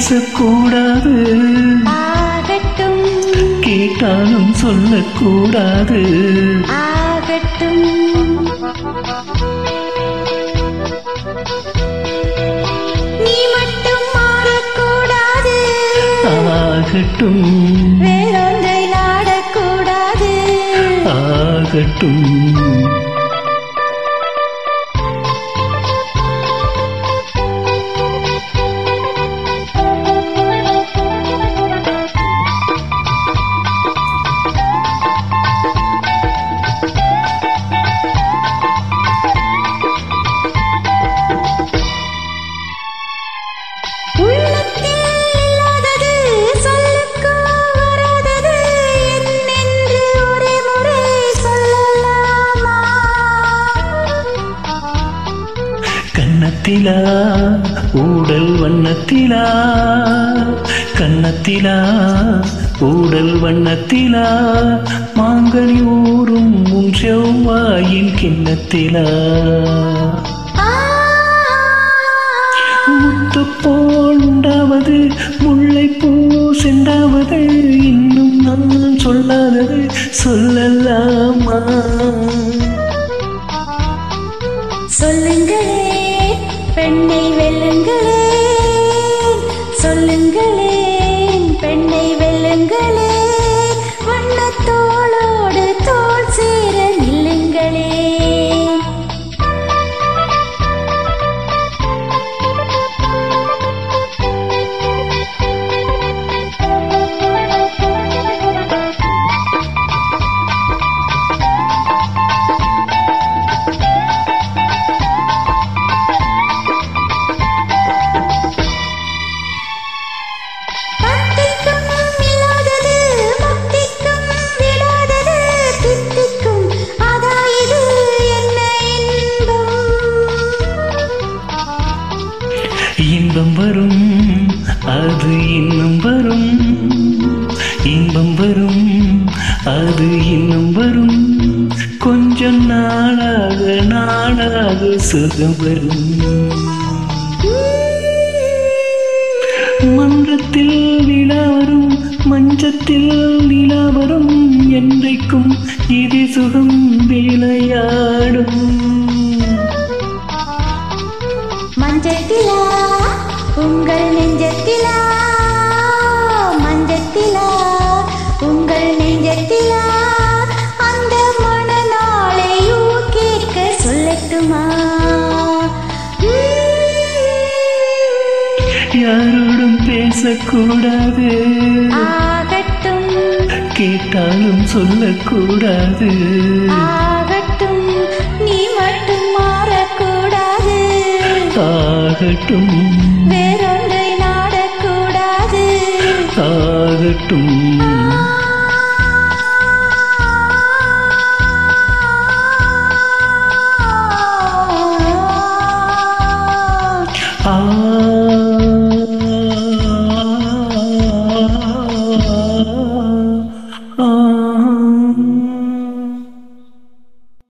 பேசக்கூடாது ஆகட்டும் கேட்டாலும் சொல்லக்கூடாது ஆகட்டும் நீ மட்டும் மாறக்கூடாது ஆகட்டும் வேறொன்றை நாடக்கூடாது ஆகட்டும் உள்ளத்தில் இல்லாதது சொல்லுக்கு வராதது என்னென்று ஒரே முறை சொல்லலாமா கன்னத்திலா ஊடல் வண்ணத்திலா கன்னத்திலா ஊடல் வண்ணத்திலா மாங்கனி ஊறும் உன் செவ்வாயின் கிண்ணத்திலா ஆ முத்து போல் உண்டாவது முல்லை பூ செண்டாவது இன்னும் நான் சொல்லாதது சொல்லலாமா சொல்லுங்களே பெண்ணை வெல்லுங்களே சொல்லுங்களேன் பெண்ணை வெல்லுங்களே வண்ணத்தோளோடு தோள் சேர நில்லுங்களே பத்திக்கும் இல்லாதது பத்திக்கும் விடாதது தித்திக்கும் அதா இது என்ன இன்பம் இன்பம் வரும் அது இன்னும் வரும் இன்பம் வரும் அது இன்னும் வரும் கொஞ்சம் நாளாக நாளாக சுகம் வரும் மன்றத்தில் விழா வரும் மஞ்சத்தில் நிலா வரும் என்றைக்கும் இது சுகம் விளையாடும் மஞ்சத்திலா உங்கள் நெஞ்சத்திலா மஞ்சத்திலா உங்கள் நெஞ்சத்திலா அந்த மனநாளையோ கேட்க சொல்லட்டுமா யாரோடும் பேசக்கூடாது ஆகட்டும் கேட்டாலும் சொல்லக்கூடாது ஆகட்டும் நீ மட்டும் மாறக்கூடாது ஆகட்டும் வேறொன்றை நாடக்கூடாது ஆகட்டும் ஆ ஆ